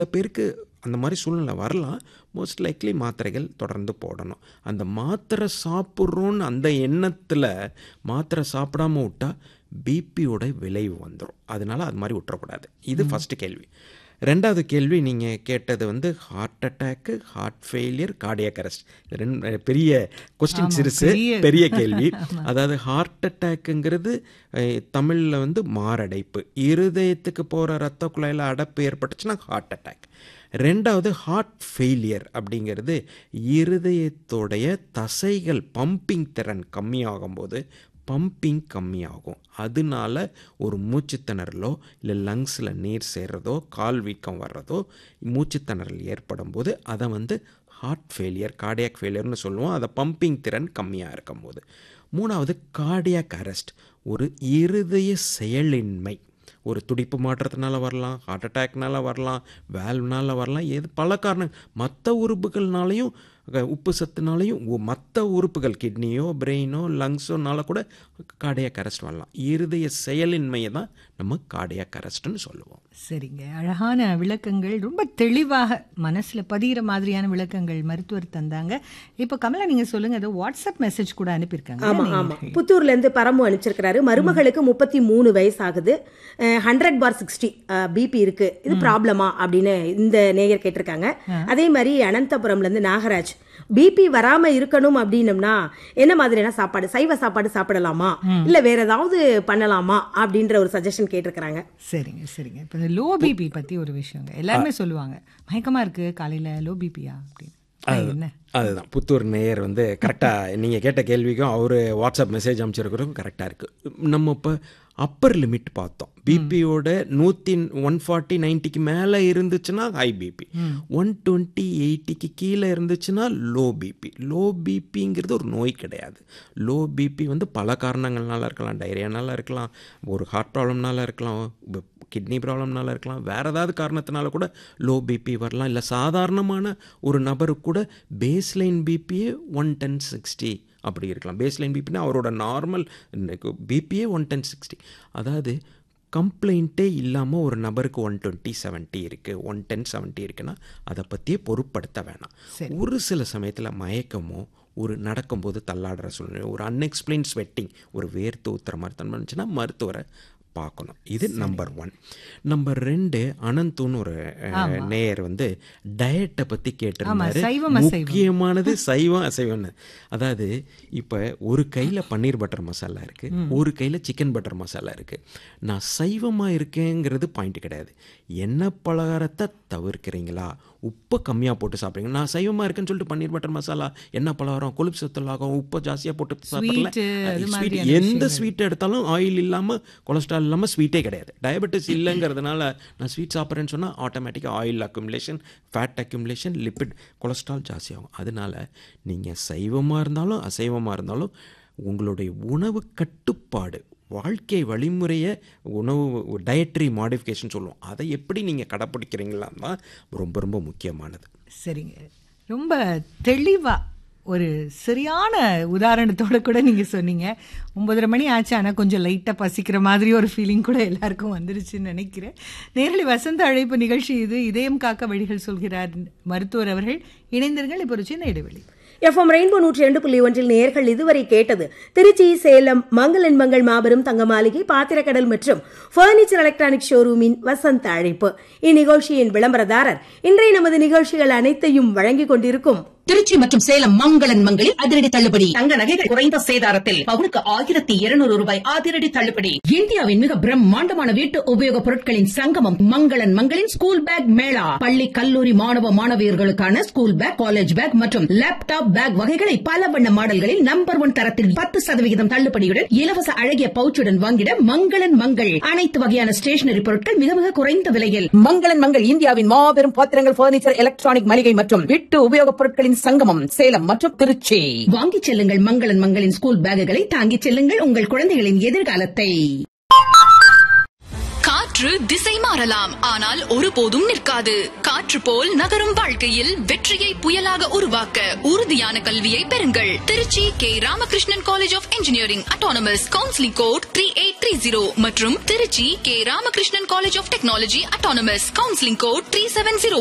சில பேருக்கு அந்த மாதிரி சூழ்நிலை வரலாம் மோஸ்ட் லைக்லி மாத்திரைகள் தொடர்ந்து போடணும் அந்த மாத்திரை சாப்பிட்றோன்னு அந்த எண்ணத்தில் மாத்திரை சாப்பிடாம விட்டால் பிபியோட விளைவு வந்துடும் அதனால அது மாதிரி விட்டுறக்கூடாது இது ஃபஸ்ட்டு கேள்வி ரெண்டாவது கேள்வி நீங்கள் கேட்டது வந்து heart attack heart failure cardiac arrest ரெண்டு பெரிய கொஸ்டின் ஆமா, சிறுசு பெரிய- பெரிய கேள்வி அதாவது ஹார்ட் அட்டாக்குங்கிறது தமிழில் வந்து மாரடைப்பு இருதயத்துக்கு போகிற ரத்த குழாயில் அடைப்பு ஏற்பட்டுச்சுன்னா ஹார்ட் அட்டாக் ரெண்டாவது ஹார்ட் ஃபெயிலியர் அப்படிங்கிறது இருதயத்தோடைய தசைகள் பம்பிங் திறன் கம்மியாகும்போது பம்பிங் கம்மியாகும் அதனால ஒரு மூச்சுத்திணறலோ இல்லை லங்ஸில் நீர் சேர்றதோ கால் வீக்கம் வர்றதோ மூச்சுத்திணறல் ஏற்படும் போது அதை வந்து ஹார்ட் ஃபெயிலியர் கார்டியாக் ஃபெயிலியர்னு சொல்லுவோம் அதை பம்பிங் திறன் கம்மியாக இருக்கும்போது மூணாவது கார்டியாக் அரெஸ்ட் ஒரு இருதய செயலின்மை ஒரு துடிப்பு மாற்றத்தினால வரலாம் ஹார்ட் அட்டாக்னால வரலாம் வேல்வ்னால வரலாம் எது பல காரணம் மற்ற உறுப்புகள்னாலையும் அஹ், உப்பு சத்துனாலையும் மற்ற உறுப்புகள் கிட்னியோ பிரெயினோ லங்ஸோனால கூட கார்டியாக் அரெஸ்ட் வரலாம் இருதய செயலின்மையை தான் நம்ம கார்டியாக் அரெஸ்ட்னு சொல்லுவோம் சரிங்க அழகான விளக்கங்கள் ரொம்ப தெளிவாக மனசுல பதிகிற மாதிரியான விளக்கங்கள் மருத்துவர் தந்தாங்க இப்போ கமலா நீங்க சொல்லுங்க ஏதோ வாட்ஸ்அப் மெசேஜ் கூட அனுப்பியிருக்காங்க ஆமா ஆமா நேயர்கள். புத்தூர்ல இருந்து பரமு அனுப்பிச்சிருக்கிறாரு மருமகளுக்கு முப்பத்தி மூணு வயசு ஆகுது ஹண்ட்ரட் பார் சிக்ஸ்டி பிபி இருக்கு இது ப்ராப்ளமா அப்படின்னு இந்த நேயர் கேட்டிருக்காங்க அதே மாதிரி அனந்தபுரம்ல இருந்து நாகராஜ் பிபி வராம இருக்கணும் அப்படின்னம்னா என்ன மாதிரியான சாப்பாடு சைவ சாப்பாடு சாப்பிடலாமா இல்ல வேற ஏதாவது பண்ணலாமா அப்படின்ற ஒரு சஜஷன் கேட்டிருக்கிறாங்க சரிங்க சரிங்க இப்போ இந்த லோ பிபி பத்தி ஒரு விஷயங்க எல்லாருமே சொல்லுவாங்க மயக்கமா இருக்கு காலையில லோ பிபியா அப்படின்னு அது என்ன அதுதான் புத்தூர் நேயர் வந்து கரெக்டாக நீங்கள் கேட்ட கேள்விக்கும் அவர் வாட்ஸ்அப் மெசேஜ் அமைச்சிருக்கிறதுக்கும் கரெக்டாக இருக்குது நம்ம இப்போ அப்பர் லிமிட் பார்த்தோம் பிபியோட நூற்றி ஒன் ஃபார்ட்டி நைன்ட்டிக்கு மேலே இருந்துச்சுன்னா ஹை பிபி ஒன் டுவெண்ட்டி எயிட்டிக்கு கீழே இருந்துச்சுன்னா லோ பிபி லோ பிபிங்கிறது ஒரு நோய் கிடையாது லோ பிபி வந்து பல காரணங்கள்னால இருக்கலாம் டைரியானால இருக்கலாம் ஒரு ஹார்ட் ப்ராப்ளம்னால இருக்கலாம் கிட்னி ப்ராப்ளம்னால இருக்கலாம் வேறு ஏதாவது காரணத்தினால கூட லோ பிபி வரலாம் இல்லை சாதாரணமான ஒரு நபருக்கு கூட பேஸ்லைன் பிபியே ஒன் டென் சிக்ஸ்டி அப்படி இருக்கலாம் பேஸ்லைன் பிபினா அவரோட நார்மல் பிபியே ஒன் டென் சிக்ஸ்டி அதாவது கம்ப்ளைண்ட்டே இல்லாமல் ஒரு நபருக்கு ஒன் டுவெண்ட்டி செவன்ட்டி இருக்குது ஒன் டென் செவன்ட்டி இருக்குன்னா அதை பற்றியே பொருட்படுத்த வேணாம் ஒரு சில சமயத்தில் மயக்கமோ ஒரு நடக்கும்போது தள்ளாடுற சூழ்நிலை ஒரு அன்எக்ஸ்பிளைன் ஸ்வெட்டிங் ஒரு வேர்த்து ஊத்துற மாதிரி தன்மை இருந்துச்சுன்னா மருத்துவரை பார்க்கணும் இது நம்பர் ஒன் நம்பர் ரெண்டு அனந்துன்னு ஒரு அஹ், நேயர் வந்து டயட்டை பற்றி கேட்டிருந்தாரு சைவம், அசைவம். முக்கியமானது சைவம் அசைவம்னு அதாவது இப்போ ஒரு கையில் பன்னீர் பட்டர் மசாலா இருக்குது ஒரு கையில் சிக்கன் பட்டர் மசாலா இருக்குது நான் சைவமாக இருக்கேங்கிறது பாயிண்ட் கிடையாது எண்ணெய் பலகாரத்தை தவிர்க்கிறீங்களா உப்பை கம்மியாக போட்டு சாப்பிட்றீங்க நான் சைவமாக இருக்கேன்னு சொல்லிட்டு பன்னீர் பட்டர் மசாலா எண்ணெய் பலகாரம் கொழுப்பு சத்துலாகும் உப்பை ஜாஸ்தியாக போட்டு சாப்பிடல Sweet, அது ஸ்வீட் மாதிரியான எந்த விஷயங்கள். ஸ்வீட் எடுத்தாலும் ஆயில் இல்லாமல் கொலஸ்ட்ரால் இல்லாமல் ஸ்வீட்டே கிடையாது டயபெட்டிஸ் இல்லைங்கிறதுனால நான் ஸ்வீட் சாப்பிட்றேன்னு சொன்னால் ஆட்டோமேட்டிக்காக oil accumulation fat accumulation lipid cholesterol ஜாஸ்தியாகும் அதனால நீங்கள் சைவமாக இருந்தாலும் அசைவமாக இருந்தாலும் உங்களுடைய உணவு கட்டுப்பாடு வாழ்க்கை வழிமுறையை உணவு டயட்ரி மாடிஃபிகேஷன் சொல்லுவோம் அதை எப்படி நீங்கள் கடைப்பிடிக்கிறீங்களான்னு தான் ரொம்ப ரொம்ப முக்கியமானது சரிங்க ரொம்ப தெளிவா ஒரு சரியான உதாரணத்தோட கூட நீங்க சொன்னீங்க ஒன்பதரை மணி ஆச்சு ஆனால் கொஞ்சம் லைட்டாக பசிக்கிற மாதிரி ஒரு ஃபீலிங் கூட எல்லாருக்கும் வந்துருச்சுன்னு நினைக்கிறேன் நேரடி வசந்த அழைப்பு நிகழ்ச்சி இது இதயம் காக்க வழிகள் சொல்கிறார் மருத்துவர் அவர்கள் இணைந்தீர்கள் இப்போ ஒரு சின்ன இடைவெளி எஃப்எம் ரெயின்போ நூற்றி ரெண்டு புள்ளி ஒன்றில் நேர்கள் இதுவரை கேட்டது திருச்சி சேலம் மங்களன் மங்கள் மாபெரும் தங்க மாளிகை பாத்திரக்கடல் மற்றும் பர்னிச்சர் எலக்ட்ரானிக் ஷோரூமின் வசந்த அழைப்பு இந்நிகழ்ச்சியின் விளம்பரதாரர் இன்றைய நமது நிகழ்ச்சிகள் அனைத்தையும் வழங்கிக் கொண்டிருக்கும் திருச்சி மற்றும் சேலம் மங்களன் மங்களில் அதிரடி தள்ளுபடி தங்க நகைகள் குறைந்த சேதாரத்தில் பவுனுக்கு ஆயிரத்தி இருநூறு ரூபாய் அதிரடி தள்ளுபடி இந்தியாவின் மிக பிரம்மாண்டமான வீட்டு உபயோகப் பொருட்களின் சங்கமம் மங்களன் மங்களின் ஸ்கூல் பேக் மேளா பள்ளி கல்லூரி மாணவ மாணவியர்களுக்கான ஸ்கூல் பேக் காலேஜ் பேக் மற்றும் லேப்டாப் பேக் வகைகளை பல வண்ண மாடல்களில் நம்பர் ஒன் தரத்தில் பத்து சதவிகிதம் தள்ளுபடியுடன் இலவச அழகிய பவுச்சுடன் வாங்கிட மங்களன் மங்கள் அனைத்து வகையான ஸ்டேஷனரி பொருட்கள் மிக மிக குறைந்த விலையில் மங்களன் மங்கள் இந்தியாவின் மாபெரும் பாத்திரங்கள் பர்னிச்சர் எலக்ட்ரானிக் மளிகை மற்றும் வீட்டு உபயோகப் பொருட்களின் சங்கமம் சேலம் மற்றும் திருச்சி வாங்கிச் செல்லுங்கள் மங்களன் மங்களின் ஸ்கூல் பேக்குகளை தாங்கிச் செல்லுங்கள் உங்கள் குழந்தைகளின் எதிர்காலத்தை காற்று காற்று திசை மாறலாம் ஆனால் ஒருபோதும் நிற்காது காற்று போல் நகரும் வாழ்க்கையில் வெற்றியை புயலாக உருவாக்க உறுதியான கல்வியை பெறுங்கள் Trichy K Ramakrishnan college of engineering autonomous counselling code three eight three zero மற்றும் Trichy K Ramakrishnan college of technology autonomous counselling code three seven zero